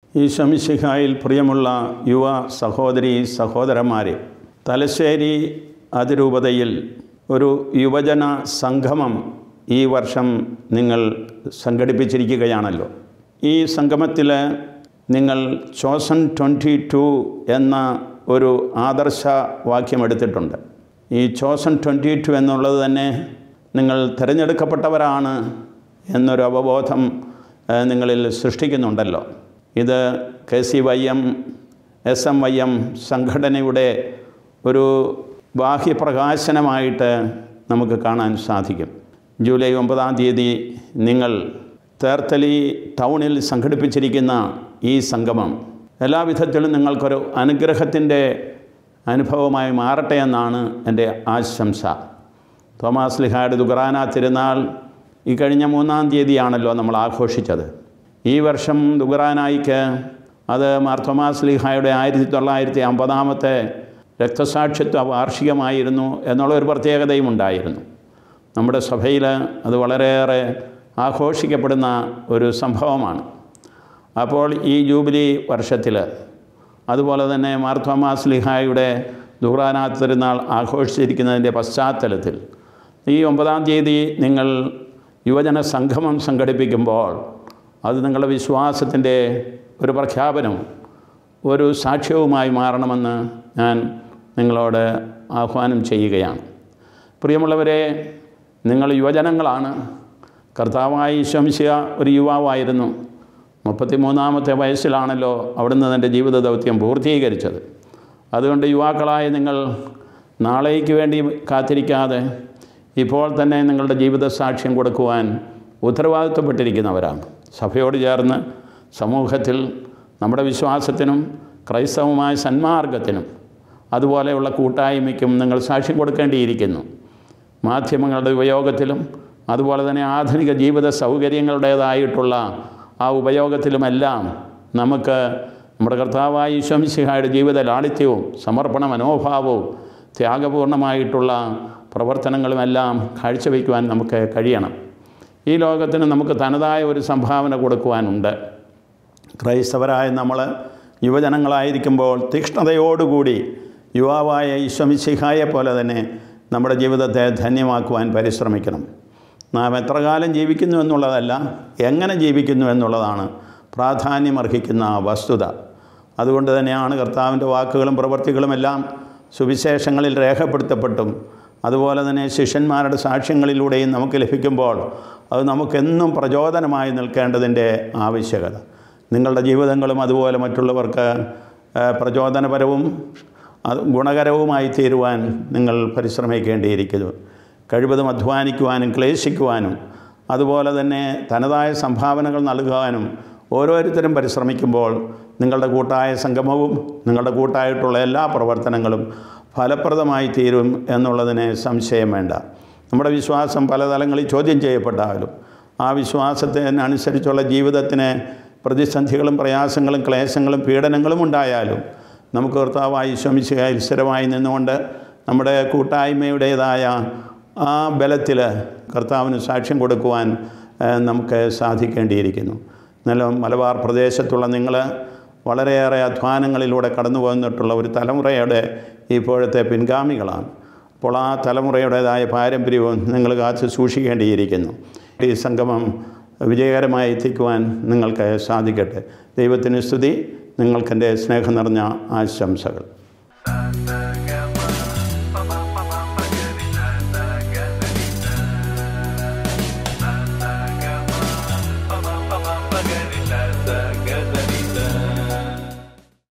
ഈ ശമിശിഹായിൽ പ്രിയമുള്ള യുവ സഹോദരി സഹോദരന്മാരെ തലശ്ശേരി അതിരൂപതയിൽ ഒരു യുവജന സംഗമം ഈ വർഷം നിങ്ങൾ സംഘടിപ്പിച്ചിരിക്കുകയാണല്ലോ ഈ സംഗമത്തിൽ നിങ്ങൾ ചോസൺ ട്വൻറ്റി ടു എന്ന ഒരു ആദർശ വാക്യം എടുത്തിട്ടുണ്ട് ഈ ചോസൺ ട്വൻറ്റി ടു എന്നുള്ളത് തന്നെ നിങ്ങൾ തിരഞ്ഞെടുക്കപ്പെട്ടവരാണ് എന്നൊരു അവബോധം ഏഹ്, നിങ്ങളിൽ സൃഷ്ടിക്കുന്നുണ്ടല്ലോ ഇത് K C Y M S M Y M സംഘടനയുടെ ഒരു ബാഹ്യപ്രകാശനമായിട്ട് നമുക്ക് കാണാൻ സാധിക്കും ജൂലൈ ഒമ്പതാം തീയതി നിങ്ങൾ തേർത്തലി ടൗണിൽ സംഘടിപ്പിച്ചിരിക്കുന്ന ഈ സംഗമം എല്ലാവിധത്തിലും നിങ്ങൾക്കൊരു അനുഗ്രഹത്തിൻ്റെ അനുഭവമായി മാറട്ടെ എന്നാണ് എൻ്റെ ആശംസ തോമാസ് ലിഹായുടെ ദുഗ്രാന തിരുനാൾ ഈ കഴിഞ്ഞ മൂന്നാം തീയതിയാണല്ലോ നമ്മൾ ആഘോഷിച്ചത് ഈ വർഷം ദുഗ്രാനായിക്ക് അത് മാർ തോമാസ് ലിഹായുടെ ആയിരത്തി തൊള്ളായിരത്തി അമ്പതാമത്തെ രക്തസാക്ഷിത്വ വാർഷികമായിരുന്നു എന്നുള്ള ഒരു പ്രത്യേകതയും ഉണ്ടായിരുന്നു നമ്മുടെ സഭയിൽ അത് വളരെയേറെ ആഘോഷിക്കപ്പെടുന്ന ഒരു സംഭവമാണ് അപ്പോൾ ഈ ജൂബിലി വർഷത്തിൽ അതുപോലെ തന്നെ മാർ തോമാസ് ലിഹായുടെ ദുഹ്റാനാ തിരുനാൾ ആഘോഷിച്ചിരിക്കുന്നതിൻ്റെ പശ്ചാത്തലത്തിൽ ഈ ഒമ്പതാം തീയതി നിങ്ങൾ യുവജന സംഗമം സംഘടിപ്പിക്കുമ്പോൾ അത് നിങ്ങളുടെ വിശ്വാസത്തിൻ്റെ ഒരു പ്രഖ്യാപനവും ഒരു സാക്ഷ്യവുമായി മാറണമെന്ന് ഞാൻ നിങ്ങളോട് ആഹ്വാനം ചെയ്യുകയാണ് പ്രിയമുള്ളവരെ നിങ്ങൾ യുവജനങ്ങളാണ് കർത്താവായി ശംശിയ ഒരു യുവാവായിരുന്നു മുപ്പത്തിമൂന്നാമത്തെ വയസ്സിലാണല്ലോ അവിടുന്ന് തൻ്റെ ജീവിത ദൗത്യം പൂർത്തീകരിച്ചത് അതുകൊണ്ട് യുവാക്കളായ നിങ്ങൾ നാളേക്ക് വേണ്ടി കാത്തിരിക്കാതെ ഇപ്പോൾ തന്നെ നിങ്ങളുടെ ജീവിത സാക്ഷ്യം കൊടുക്കുവാൻ ഉത്തരവാദിത്വപ്പെട്ടിരിക്കുന്നവരാണ് സഭയോട് ചേർന്ന് സമൂഹത്തിൽ നമ്മുടെ വിശ്വാസത്തിനും ക്രൈസ്തവമായ സന്മാർഗത്തിനും അതുപോലെയുള്ള കൂട്ടായ്മയ്ക്കും നിങ്ങൾ സാക്ഷ്യം കൊടുക്കേണ്ടിയിരിക്കുന്നു മാധ്യമങ്ങളുടെ ഉപയോഗത്തിലും അതുപോലെ തന്നെ ആധുനിക ജീവിത സൗകര്യങ്ങളുടേതായിട്ടുള്ള ആ ഉപയോഗത്തിലുമെല്ലാം നമുക്ക് നമ്മുടെ കർത്താവായ ഈശ്വംസിഹായുടെ ജീവിത ലാളിത്യവും സമർപ്പണ മനോഭാവവും ത്യാഗപൂർണമായിട്ടുള്ള പ്രവർത്തനങ്ങളുമെല്ലാം കാഴ്ചവെക്കുവാൻ നമുക്ക് കഴിയണം ഈ ലോകത്തിന് നമുക്ക് തനതായ ഒരു സംഭാവന കൊടുക്കുവാനുണ്ട് ക്രൈസ്തവരായ നമ്മൾ യുവജനങ്ങളായിരിക്കുമ്പോൾ തീക്ഷ്ണതയോടുകൂടി യുവാവായ ഈശ്വമിശിഹായെ പോലെ തന്നെ നമ്മുടെ ജീവിതത്തെ ധന്യമാക്കുവാൻ പരിശ്രമിക്കണം നാം എത്ര കാലം ജീവിക്കുന്നു എന്നുള്ളതല്ല എങ്ങനെ ജീവിക്കുന്നു എന്നുള്ളതാണ് പ്രാധാന്യമർഹിക്കുന്ന വസ്തുത അതുകൊണ്ട് തന്നെയാണ് കർത്താവിൻ്റെ വാക്കുകളും പ്രവൃത്തികളുമെല്ലാം സുവിശേഷങ്ങളിൽ രേഖപ്പെടുത്തപ്പെട്ടും അതുപോലെ തന്നെ ശിഷ്യന്മാരുടെ സാക്ഷ്യങ്ങളിലൂടെയും നമുക്ക് ലഭിക്കുമ്പോൾ അത് നമുക്കെന്നും പ്രചോദനമായി നിൽക്കേണ്ടതിൻ്റെ ആവശ്യകത നിങ്ങളുടെ ജീവിതങ്ങളും അതുപോലെ മറ്റുള്ളവർക്ക് ആ, പ്രചോദനപരവും അത് ഗുണകരവുമായി തീരുവാൻ നിങ്ങൾ പരിശ്രമിക്കേണ്ടിയിരിക്കുന്നു കഴിവതും അധ്വാനിക്കുവാനും ക്ലേശിക്കുവാനും അതുപോലെ തന്നെ തനതായ സംഭാവനകൾ നൽകുവാനും ഓരോരുത്തരും പരിശ്രമിക്കുമ്പോൾ നിങ്ങളുടെ കൂട്ടായ സംഗമവും നിങ്ങളുടെ കൂട്ടായിട്ടുള്ള എല്ലാ പ്രവർത്തനങ്ങളും ഫലപ്രദമായി തീരും എന്നുള്ളതിന് സംശയം വേണ്ട നമ്മുടെ വിശ്വാസം പല തലങ്ങളിൽ ചോദ്യം ചെയ്യപ്പെട്ടാലും ആ വിശ്വാസത്തിനനുസരിച്ചുള്ള ജീവിതത്തിന് പ്രതിസന്ധികളും പ്രയാസങ്ങളും ക്ലേശങ്ങളും പീഡനങ്ങളും ഉണ്ടായാലും നമുക്ക് കർത്താവായി ശ്രമിച്ചുകയിൽ സ്ഥിരമായി നിന്നുകൊണ്ട് നമ്മുടെ കൂട്ടായ്മയുടേതായ ആ ബലത്തിൽ കർത്താവിന് സാക്ഷ്യം കൊടുക്കുവാൻ ഏഹ്, നമുക്ക് സാധിക്കേണ്ടിയിരിക്കുന്നു നല്ല മലബാർ പ്രദേശത്തുള്ള നിങ്ങൾ വളരെയേറെ അധ്വാനങ്ങളിലൂടെ കടന്നു പോന്നിട്ടുള്ള ഒരു തലമുറയുടെ ഇപ്പോഴത്തെ പിൻഗാമികളാണ് അപ്പോൾ ആ തലമുറയുടേതായ പാരമ്പര്യവും നിങ്ങൾ കാത്തു സൂക്ഷിക്കേണ്ടിയിരിക്കുന്നു ഈ സംഗമം വിജയകരമായി എത്തിക്കുവാൻ നിങ്ങൾക്ക് സാധിക്കട്ടെ ദൈവത്തിന് സ്തുതി നിങ്ങൾക്കെൻ്റെ സ്നേഹം നിറഞ്ഞ ആശംസകൾ Santa